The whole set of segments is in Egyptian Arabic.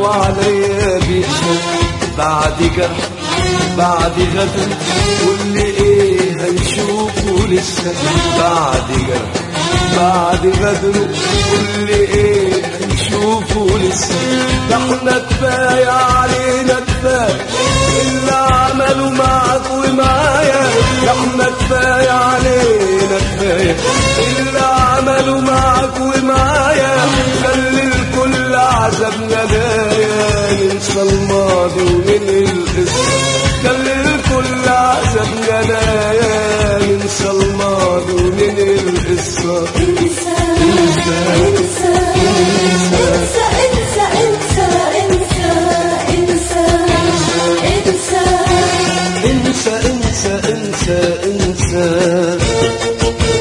وعليا بيشهد بعد جرح بعد غدر واللي ايه هنشوفه لسه بعد جرح بعد غدر واللي ايه هنشوفه لسه ده احنا كفايه علينا كفايه اللي عملوا معاك ومعايا ده احنا كفايه علينا كفايه اللي عملوا معاك ومعايا خلي الكل عذابنا نايا ننسى الماضي وننهي القصه خلي الكل عذابنا نايا ننسى الماضي وننهي القصه انسى انسى انسى انسى انسى انسى انسى انسى انسى انسى انسى انسى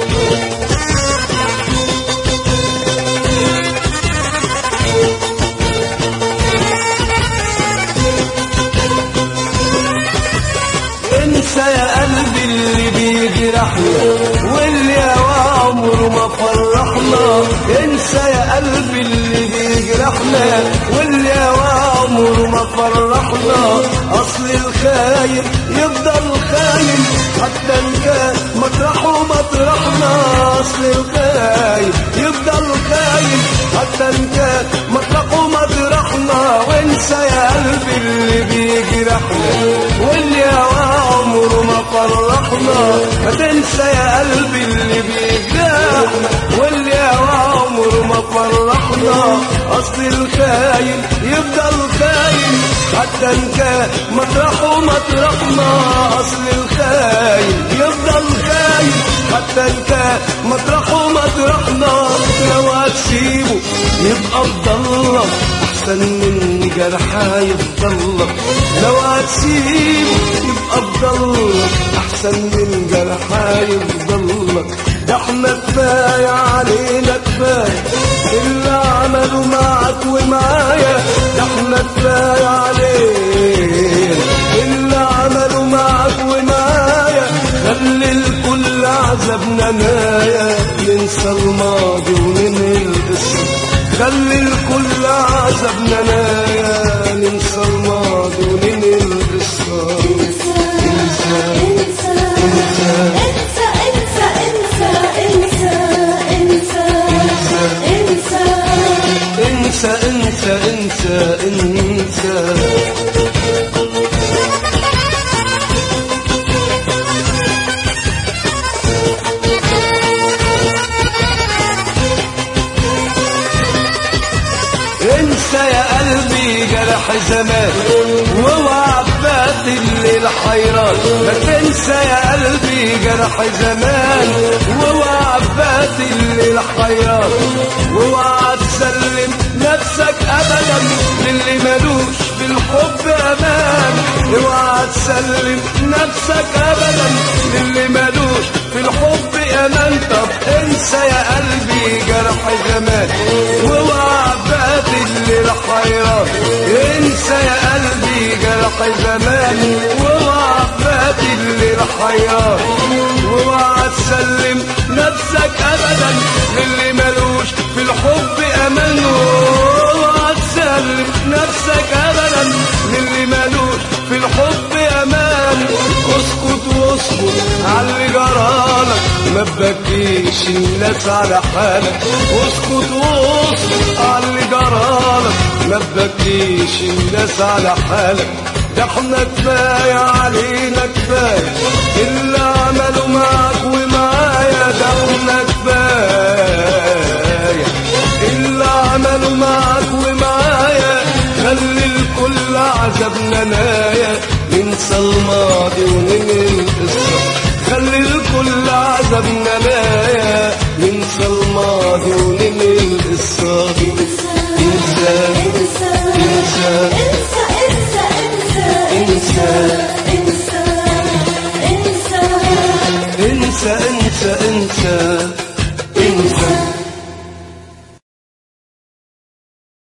انسى يا قلبي اللي بيجرحنا واللي هوا عمره ما فرحنا انسى يا قلبي اللي بيجرحنا واللي هوا عمره ما فرحنا اصل الخاين يفضل خاين حتى ان كان مطرحه مطرحنا اصل الخاين يفضل خاين حتى ان كان مطرحه مطرحنا وانسى يا قلبي اللي بيجرحنا واللي هوا عمره ما فرحنا ما تنسى يا قلبي اللي بيجرحنا واللي هوا عمره ما فرحنا اصل الخاين يفضل خاين حتى ان كان مطرحه مطرحنا اصل الخاين يفضل خاين حتى ان كان مطرحه مطرحنا لو هتسيبه يبقى افضل احسن من جرحها يفضل لو هتسيبه يبقى افضل احسن من جرحها يفضل ده احنا كفايه علينا كفايه اللي عملوا معاك ومعايا ده احنا كفايه علينا اللي عملوا معاك ومعايا خلي الكل عذابنا نايا ننسى الماضي وننهي القصه خلي الكل عذابنا نايا ننسى الماضي وننهي القصه انسى انسى انسى انسى انسى انسى انسى انسى انسى انسى انسى انسى يا قلبي جرح زمان ووعبات الليل حيران ما تنسى يا قلبي جرح زمان ووعبات الليل حيران واوعى تسلم نفسك ابدا للي ملوش بالحب امان اوعى تسلم نفسك ابدا للي ملوش في الحب امان طب انسى يا قلبي جرح زمان ووعبات الليل حيران انسى يا قلبي جرح زمان ووعبات الليل حيران واوعى تسلم نفسك ابدا للي ملوش في الحب امان واوعى تسلم نفسك ابدا للي ملوش في الحب امان اسكت واصبر على اللي جرالك ما تبكيش الناس على حالك اسكت واصبر على اللي جرالك ما تبكيش الناس على حالك ده احنا كفايه علينا كفايه اللي عملوا معاك ومعايا ده احنا كفايه اللي عملوا معاك ومعايا خلي الكل عذابنا نايا ننسى الماضي وننهي القصه خلي الكل عذابنا نايا ننسى الماضي وننهي القصه انسى انسى انسى انسى انسى انسى انسى انسى انسى انسى